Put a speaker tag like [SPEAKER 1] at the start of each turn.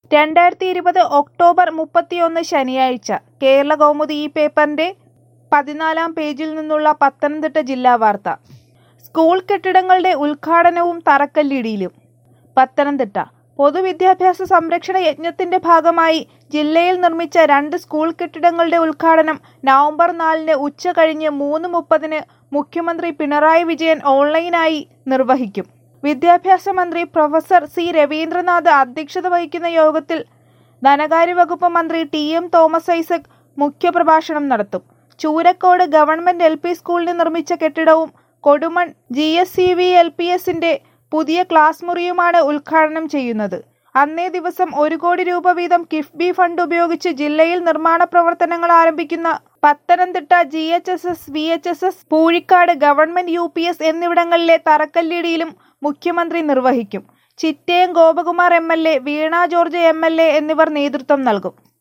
[SPEAKER 1] രണ്ടായിരത്തി ഇരുപത് ഒക്ടോബർ മുപ്പത്തിയൊന്ന് ശനിയാഴ്ച കേരള കൗമുദി ഈ പേപ്പറിന്റെ പതിനാലാം പേജിൽ നിന്നുള്ള പത്തനംതിട്ട ജില്ലാ വാർത്ത സ്കൂൾ കെട്ടിടങ്ങളുടെ ഉദ്ഘാടനവും തറക്കല്ലിടിയിലും പത്തനംതിട്ട പൊതുവിദ്യാഭ്യാസ സംരക്ഷണ യജ്ഞത്തിന്റെ ഭാഗമായി ജില്ലയിൽ നിർമ്മിച്ച രണ്ട് സ്കൂൾ കെട്ടിടങ്ങളുടെ ഉദ്ഘാടനം നവംബർ നാലിന് ഉച്ച കഴിഞ്ഞ് മൂന്ന് മുപ്പതിന് മുഖ്യമന്ത്രി പിണറായി വിജയൻ ഓൺലൈനായി നിർവഹിക്കും വിദ്യാഭ്യാസ മന്ത്രി പ്രൊഫസർ സി രവീന്ദ്രനാഥ് അധ്യക്ഷത വഹിക്കുന്ന യോഗത്തിൽ ധനകാര്യ വകുപ്പ് മന്ത്രി ടി എം തോമസ് ഐസക് മുഖ്യപ്രഭാഷണം നടത്തും ചൂരക്കോട് ഗവൺമെന്റ് എൽ പി സ്കൂളിന് നിർമ്മിച്ച കെട്ടിടവും Kodumon G S C V L P എസിന്റെ പുതിയ ക്ലാസ് മുറിയുമാണ് ഉദ്ഘാടനം ചെയ്യുന്നത് അന്നേ ദിവസം ഒരു കോടി രൂപ വീതം കിഫ്ബി ഫണ്ട് ഉപയോഗിച്ച് ജില്ലയിൽ നിർമ്മാണ പ്രവർത്തനങ്ങൾ ആരംഭിക്കുന്ന Pathanamthitta G H S S V H S S Poozhikkad government U P S എന്നിവിടങ്ങളിലെ തറക്കല്ലിടിയിലും മുഖ്യമന്ത്രി നിർവഹിക്കും Chittayam Gopakumar M L A Veena George M L A എന്നിവർ നേതൃത്വം നൽകും